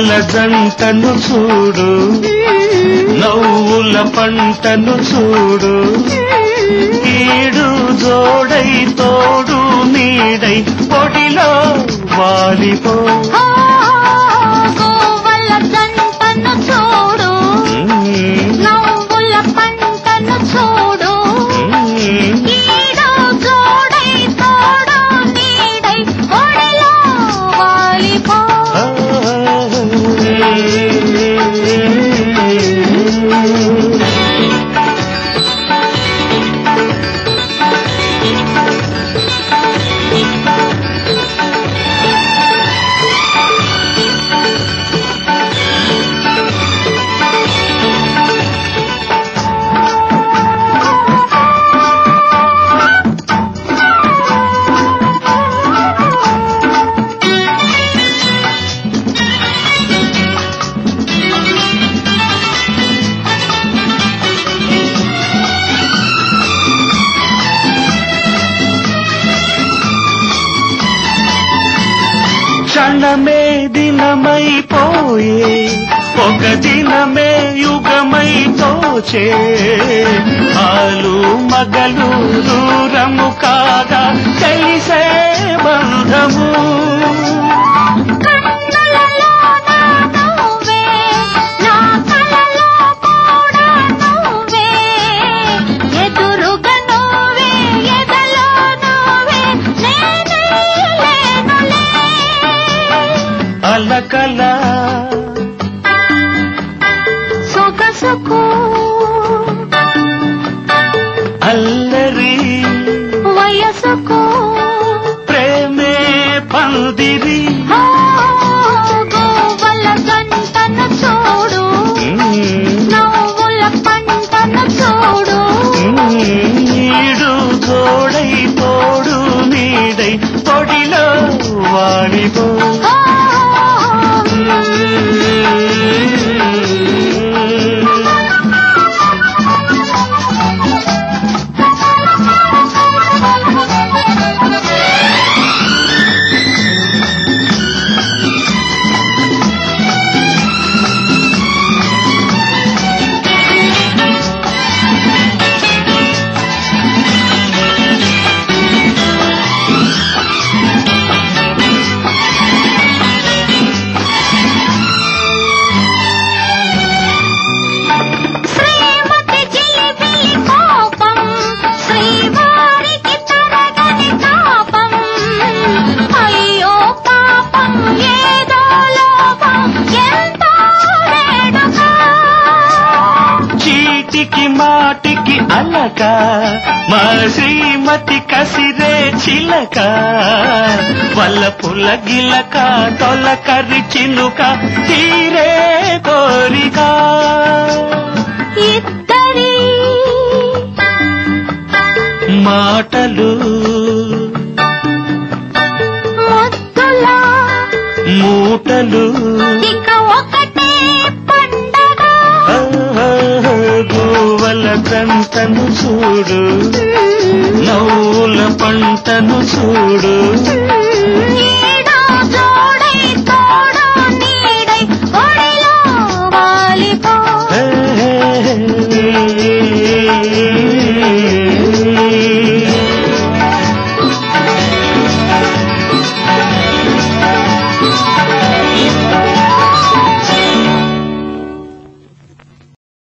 గువ్వల జంటను చూడు నవ్వుల పంటను చూడు ఈడు జోడై తోడు నీడై పొడిలో వాలిపో ఓ గోవల జంటను చూడు నవ్వుల పంటను చూడు ఈడు జోడై తోడు నీడై ఒడిలో వాలిపో క్షణమే దినమైపోయే ఒక దినమే యుగమై తోచే ఆలు మగలు దూరము కాగా తెలిసే బంధము కన్నులలో నా నువ్వే నా కలలో కూడా నువ్వే ఎదురుగా నువ్వే ఎదలో నువ్వే నేనే లేనులే అలకల సొగసుకు అల్లరి వయసుకు ప్రేమే పందిరి ఓ గోవల గంటను చూడు నవ్వుల పంటను చూడు నీడు తోడై తోడు నీడై పొడిలో వాడిపో ఓ శ్రీమతి జిలిబిలి కోపం శ్రీవారికి తరగని తాపం అయ్యో పాపం ఏదో లోపం ఎంతో వేడుక చీటికి మాటికి అలక మా శ్రీమతి కసిరే చిలక వల్ల పుల్ల గిలక తొలకరి చిలుక తీరే కోరిక ఇద్దరి మాటలు ముద్దుల మూటలు ఇక ఒకటే పండగ గోవల జంటను చూడు నవ్వుల పంటను చూడు